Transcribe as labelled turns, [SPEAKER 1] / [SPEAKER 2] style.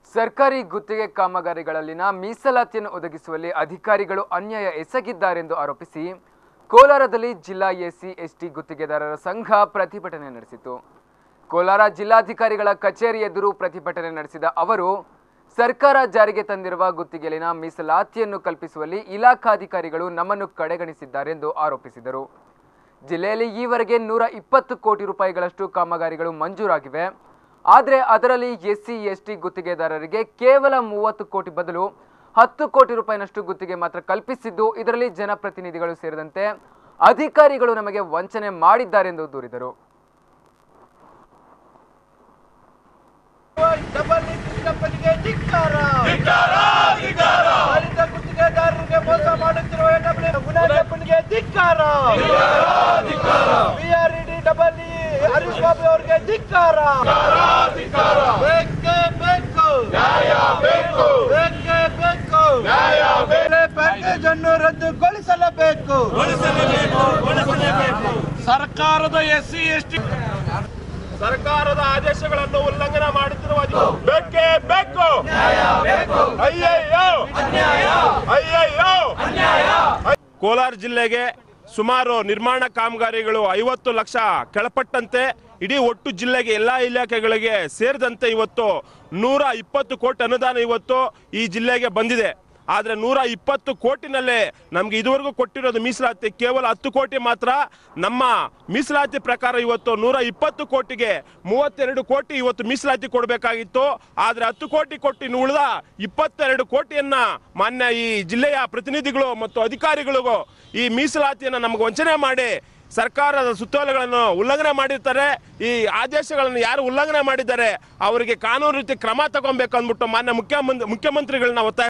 [SPEAKER 1] ಸರ್ಕಾರಿ ಗುತ್ತಿಗೆ ಕಾಮಗಾರಿಗಳಲ್ಲಿನ ಮೀಸಲಾತಿಯನ್ನು ಒದಗಿಸುವಲ್ಲಿ ಅಧಿಕಾರಿಗಳು ಅನ್ಯಾಯ ಎಸಗಿದ್ದಾರೆಂದು ಆರೋಪಿಸಿ ಕೋಲಾರದಲ್ಲಿ ಜಿಲ್ಲಾ ಎಸ್ಸಿ ಎಸ್ಟಿ ಗುತ್ತಿಗೆದಾರರ ಸಂಘ ಪ್ರತಿಭಟನೆ ನಡೆಸಿತು ಕೋಲಾರ ಜಿಲ್ಲಾಧಿಕಾರಿಗಳ ಕಚೇರಿ ಎದುರು ಪ್ರತಿಭಟನೆ ನಡೆಸಿದ ಅವರು ಸರ್ಕಾರ ಜಾರಿಗೆ ತಂದಿರುವ ಗುತ್ತಿಗೆಯಲ್ಲಿನ ಮೀಸಲಾತಿಯನ್ನು ಕಲ್ಪಿಸುವಲ್ಲಿ ಇಲಾಖಾಧಿಕಾರಿಗಳು ನಮ್ಮನ್ನು ಕಡೆಗಣಿಸಿದ್ದಾರೆಂದು ಆರೋಪಿಸಿದರು ಜಿಲ್ಲೆಯಲ್ಲಿ ಈವರೆಗೆ ನೂರ ಇಪ್ಪತ್ತು ಕೋಟಿ ರೂಪಾಯಿಗಳಷ್ಟು ಕಾಮಗಾರಿಗಳು ಮಂಜೂರಾಗಿವೆ ಆದರೆ ಅದರಲ್ಲಿ ಎಸ್ಸಿ ಎಸ್ಟಿ ಗುತ್ತಿಗೆದಾರರಿಗೆ ಕೇವಲ ಮೂವತ್ತು ಕೋಟಿ ಬದಲು ಹತ್ತು ಕೋಟಿ ರೂಪಾಯಿನಷ್ಟು ಗುತ್ತಿಗೆ ಮಾತ್ರ ಕಲ್ಪಿಸಿದ್ದು ಇದರಲ್ಲಿ ಜನಪ್ರತಿನಿಧಿಗಳು ಸೇರಿದಂತೆ ಅಧಿಕಾರಿಗಳು ನಮಗೆ ವಂಚನೆ ಮಾಡಿದ್ದಾರೆಂದು ದೂರಿದರು
[SPEAKER 2] ಡಬಲ್ ಇಂಜಿನ್ ಕಂಪನಿಗೆ ಧಿಕ್ಕಾರ ದಲಿತ ಗುತ್ತಿಗೆದಾರರಿಗೆ ಮೋಸ ಮಾಡುತ್ತಿರುವ ಡಬಲ್ ಗುಣಾ ಕಂಪನಿಗೆ ಧಿಕ್ಕಾರ BRED double E Harish Babu ಅವರಿಗೆ ಧಿಕ್ಕಾರ ಬೇಕೇ ಬೇಕು ಬೇಕೇ ಬೇಕು ಬೆಲೆ ಪ್ಯಾಕೇಜ್ ಅನ್ನು ರದ್ದುಗೊಳಿಸಲೇಬೇಕು
[SPEAKER 3] ಸರ್ಕಾರದ ಎಸ್ ಸಿ ಎಸ್ ಟಿ ಸರ್ಕಾರದ ಆದೇಶಗಳನ್ನು ಉಲ್ಲಂಘನೆ ಮಾಡುತ್ತಿರುವ ಅಧಿ- ಬೇಕೇ ಬೇಕು ಅಯ್ಯಯ್ಯೋ ಅಯ್ಯಯ್ಯೋ ಕೋಲಾರ ಜಿಲ್ಲೆಗೆ ಸುಮಾರು ನಿರ್ಮಾಣ ಕಾಮಗಾರಿಗಳು ಐವತ್ತು ಲಕ್ಷ ಕೆಳಪಟ್ಟಂತೆ ಇಡೀ ಒಟ್ಟು ಜಿಲ್ಲೆಗೆ ಎಲ್ಲಾ ಇಲಾಖೆಗಳಿಗೆ ಸೇರಿದಂತೆ ಇವತ್ತು ನೂರ ಇಪ್ಪತ್ತು ಕೋಟಿ ಅನುದಾನ ಇವತ್ತು ಈ ಜಿಲ್ಲೆಗೆ ಬಂದಿದೆ ಆದ್ರೆ ನೂರ ಇಪ್ಪತ್ತು ಕೋಟಿನಲ್ಲೇ ನಮ್ಗೆ ಇದುವರೆಗೂ ಕೊಟ್ಟಿರೋದು ಮೀಸಲಾತಿ ಕೇವಲ ಹತ್ತು ಕೋಟಿ ಮಾತ್ರ ನಮ್ಮ ಮೀಸಲಾತಿ ಪ್ರಕಾರ ಇವತ್ತು ನೂರ ಇಪ್ಪತ್ತು ಕೋಟಿಗೆ ಮೂವತ್ತೆರಡು ಕೋಟಿ ಇವತ್ತು ಮೀಸಲಾತಿ ಕೊಡಬೇಕಾಗಿತ್ತು ಆದ್ರೆ ಹತ್ತು ಕೋಟಿ ಕೊಟ್ಟು ಇನ್ನು ಉಳಿದ ಇಪ್ಪತ್ತೆರಡು ಕೋಟಿಯನ್ನ ಮಾನ್ಯ ಈ ಜಿಲ್ಲೆಯ ಪ್ರತಿನಿಧಿಗಳು ಮತ್ತು ಅಧಿಕಾರಿಗಳಿಗೂ ಈ ಮೀಸಲಾತಿಯನ್ನ ನಮಗೆ ವಂಚನೆ ಮಾಡಿ ಸರ್ಕಾರದ ಸುತ್ತೋಲೆಗಳನ್ನು ಉಲ್ಲಂಘನೆ ಮಾಡಿರ್ತಾರೆ ಈ ಆದೇಶಗಳನ್ನು ಯಾರು ಉಲ್ಲಂಘನೆ ಮಾಡಿದ್ದಾರೆ ಅವರಿಗೆ ಕಾನೂನು ರೀತಿ ಕ್ರಮ ತಗೊಬೇಕು ಅಂದ್ಬಿಟ್ಟು ಮಾನ್ಯ ಮುಖ್ಯಮಂತ್ರಿ ಮುಖ್ಯಮಂತ್ರಿಗಳನ್ನ ಒತ್ತಾಯ